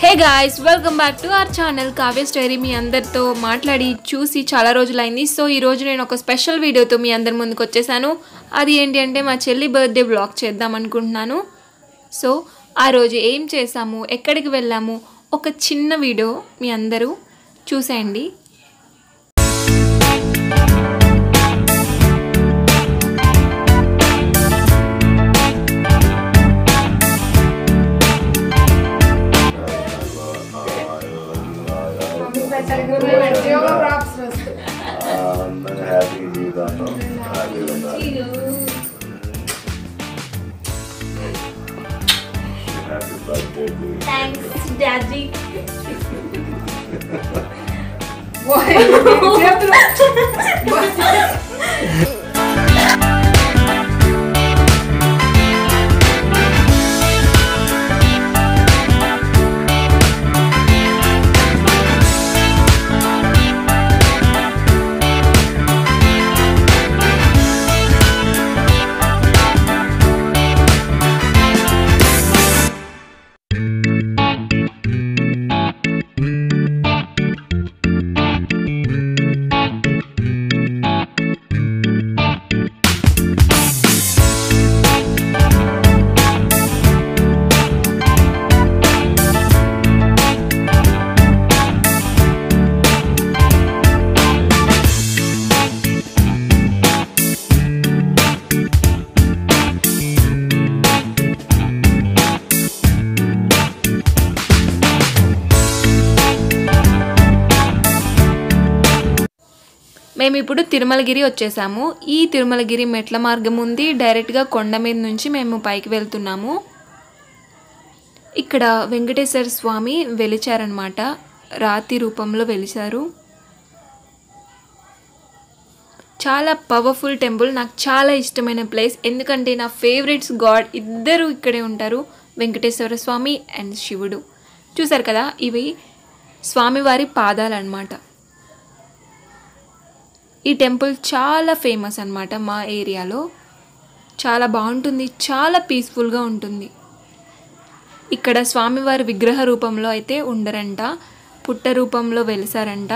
Hey guys welcome back to our channel Kavya story మీ అందరితో మాట్లాడి చూసి చాలా రోజులైంది సో ఈ రోజు నేను ఒక స్పెషల్ వీడియోతో మీ అందరి ముందుకు వచ్చేసాను అది ఏంటి అంటే మా చెల్లి బర్త్డే బ్లాగ్ చేద్దాం అనుకుంటున్నాను సో ఆ రోజు ఏం చేసాము ఎక్కడికి వెళ్ళాము ఒక చిన్న వీడియో మీ అందరూ చూసేయండి అందరూ హ్యాపీగా జీవితాంతం హ్యాపీగా ఉండాలి happy birthday to you. Thanks daddy మేము ఇప్పుడు తిరుమలగిరి వచ్చేసాము ఈ తిరుమలగిరి మెట్ల మార్గం ఉంది డైరెక్ట్గా కొండ మీద నుంచి మేము పైకి వెళ్తున్నాము ఇక్కడ వెంకటేశ్వర స్వామి వెలిచారనమాట రాతి రూపంలో వెలిచారు చాలా పవర్ఫుల్ టెంపుల్ నాకు చాలా ఇష్టమైన ప్లేస్ ఎందుకంటే నా ఫేవరెట్స్ గాడ్ ఇద్దరు ఇక్కడే ఉంటారు వెంకటేశ్వర స్వామి అండ్ శివుడు చూసారు కదా ఇవి స్వామివారి పాదాలు అన్నమాట ఈ టెంపుల్ చాలా ఫేమస్ అన్నమాట మా ఏరియాలో చాలా బాగుంటుంది చాలా పీస్ఫుల్గా ఉంటుంది ఇక్కడ స్వామివారి విగ్రహ రూపంలో అయితే ఉండరంట పుట్ట రూపంలో వెలిసారంట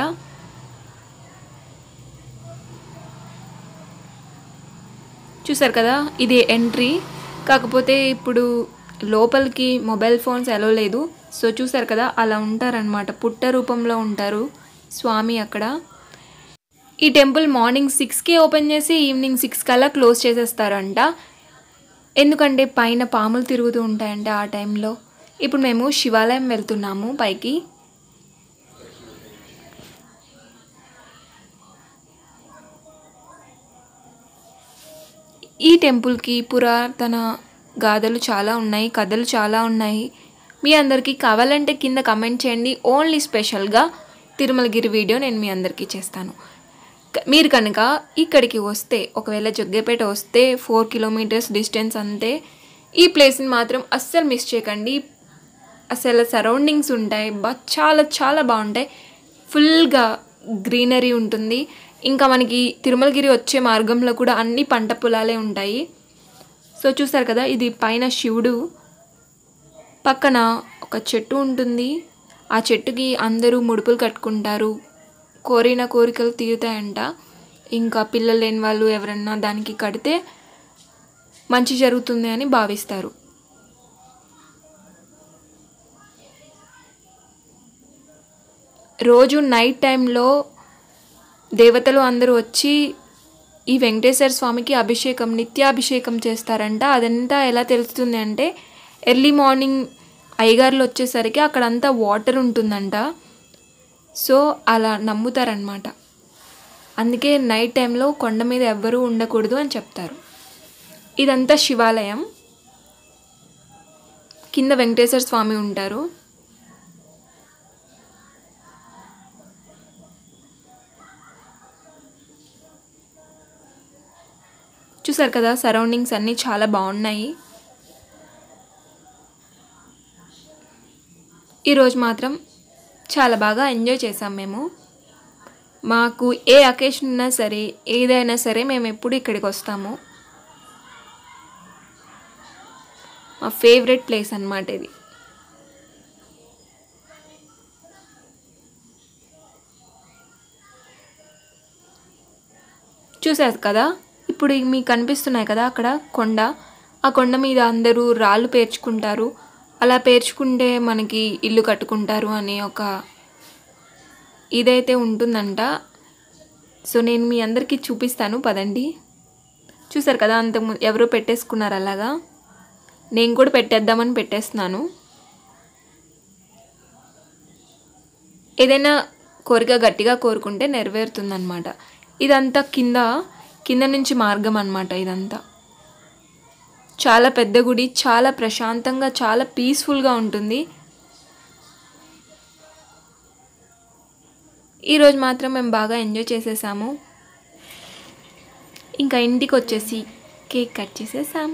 చూసారు కదా ఇది ఎంట్రీ కాకపోతే ఇప్పుడు లోపలికి మొబైల్ ఫోన్స్ ఎలో లేదు సో చూసారు కదా అలా ఉంటారనమాట పుట్ట రూపంలో ఉంటారు స్వామి అక్కడ ఈ టెంపుల్ మార్నింగ్ సిక్స్కి ఓపెన్ చేసి ఈవినింగ్ సిక్స్ కల్లా క్లోజ్ చేసేస్తారంట ఎందుకంటే పైన పాములు తిరుగుతూ ఉంటాయంట ఆ టైంలో ఇప్పుడు మేము శివాలయం వెళ్తున్నాము పైకి ఈ టెంపుల్కి పురాతన గాథలు చాలా ఉన్నాయి కథలు చాలా ఉన్నాయి మీ అందరికీ కావాలంటే కింద కమెంట్ చేయండి ఓన్లీ స్పెషల్గా తిరుమలగిరి వీడియో నేను మీ అందరికీ చేస్తాను క- మీరు కనుక ఇక్కడికి వస్తే ఒకవేళ జగ్గేపేట వస్తే ఫోర్ కిలోమీటర్స్ డిస్టెన్స్ అంతే ఈ ప్లేస్ని మాత్రం అస్సలు మిస్ చేయకండి అసలు సరౌండింగ్స్ ఉంటాయి బా చాలా చాలా బాగుంటాయి ఫుల్గా గ్రీనరీ ఉంటుంది ఇంకా మనకి తిరుమలగిరి వచ్చే మార్గంలో కూడా అన్ని పంట పొలాలే ఉంటాయి సో చూసారు కదా ఇది పైన శివుడు పక్కన ఒక చెట్టు ఉంటుంది ఆ చెట్టుకి అందరూ ముడుపులు కట్టుకుంటారు కోరిన కోరికలు తీరుతాయంట ఇంకా పిల్లలు లేని వాళ్ళు ఎవరన్నా దానికి కడితే మంచి జరుగుతుంది అని భావిస్తారు రోజు నైట్ టైంలో దేవతలు అందరూ వచ్చి ఈ వెంకటేశ్వర స్వామికి అభిషేకం నిత్యాభిషేకం చేస్తారంట అదంతా ఎలా తెలుస్తుంది అంటే ఎర్లీ మార్నింగ్ అయ్యగారులు వచ్చేసరికి అక్కడంతా వాటర్ ఉంటుందంట సో అలా నమ్ముతారనమాట అందుకే నైట్ టైంలో కొండ మీద ఎవ్వరూ ఉండకూడదు అని చెప్తారు ఇదంతా శివాలయం కింద వెంకటేశ్వర స్వామి ఉంటారు చూసారు కదా సరౌండింగ్స్ అన్నీ చాలా బాగున్నాయి ఈరోజు మాత్రం చాలా బాగా ఎంజాయ్ చేసాం మేము మాకు ఏ అకేషన్ ఉన్నా సరే ఏదైనా సరే మేము ఎప్పుడు ఇక్కడికి వస్తాము మా ఫేవరెట్ ప్లేస్ అన్నమాట ఇది చూసారు కదా ఇప్పుడు ఈ మీకు కనిపిస్తున్నాయి కదా అక్కడ కొండ ఆ కొండ మీద అందరూ రాళ్ళు పేర్చుకుంటారు అలా పేర్చుకుంటే మనకి ఇల్లు కట్టుకుంటారు అనే ఒక ఇదైతే ఉంటుందంట సో నేను మీ అందరికీ చూపిస్తాను పదండి చూసారు కదా అంత ఎవరో పెట్టేసుకున్నారు అలాగా నేను కూడా పెట్టేద్దామని పెట్టేస్తున్నాను ఏదైనా కోరిక గట్టిగా కోరుకుంటే నెరవేరుతుందన్నమాట ఇదంతా కింద కింద నుంచి మార్గం అన్నమాట ఇదంతా చాలా పెద్ద గుడి చాలా ప్రశాంతంగా చాలా పీస్ఫుల్గా ఉంటుంది ఈరోజు మాత్రం మేము బాగా ఎంజాయ్ చేసేసాము ఇంకా ఇంటికి వచ్చేసి కేక్ కట్ చేసేసాం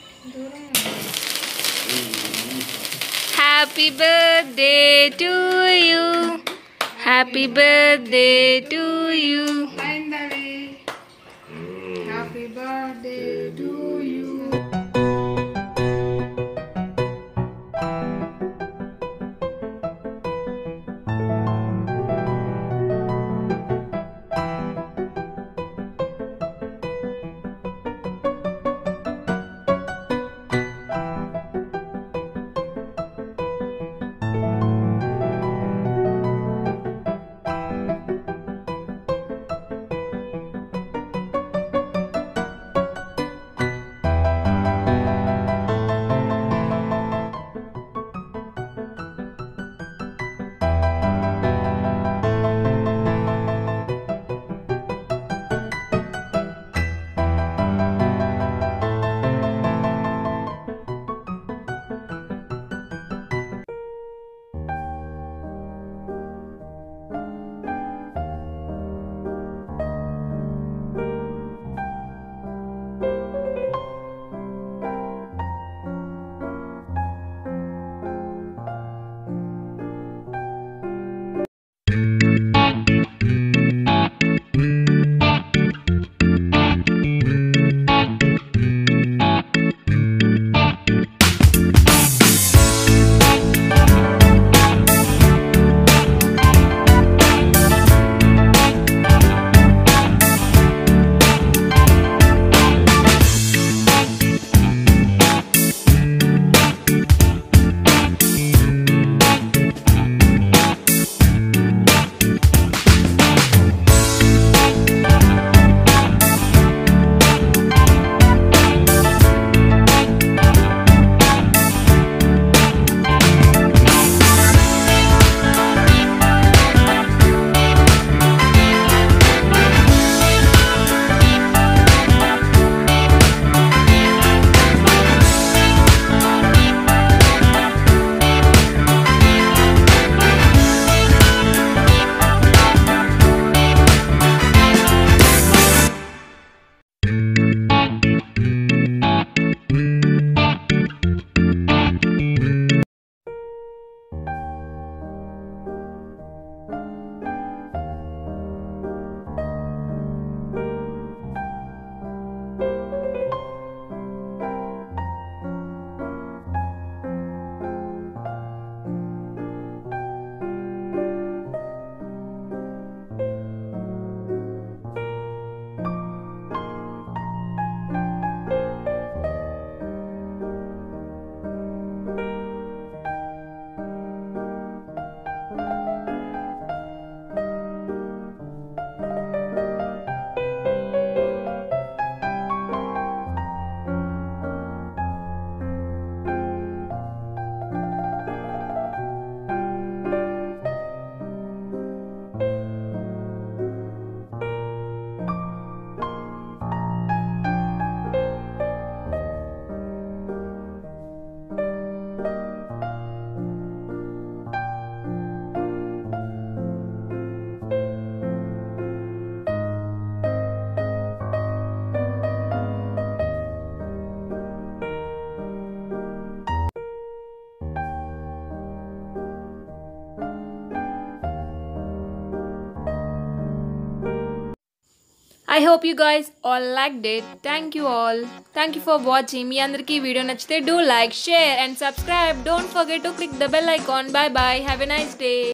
happy birthday to you happy birthday to you Finally, happy birthday to you. I hope you guys all liked it thank you all thank you for watching మీ అందరికీ ఈ వీడియో నచ్చితే do like share and subscribe don't forget to click the bell icon bye bye have a nice day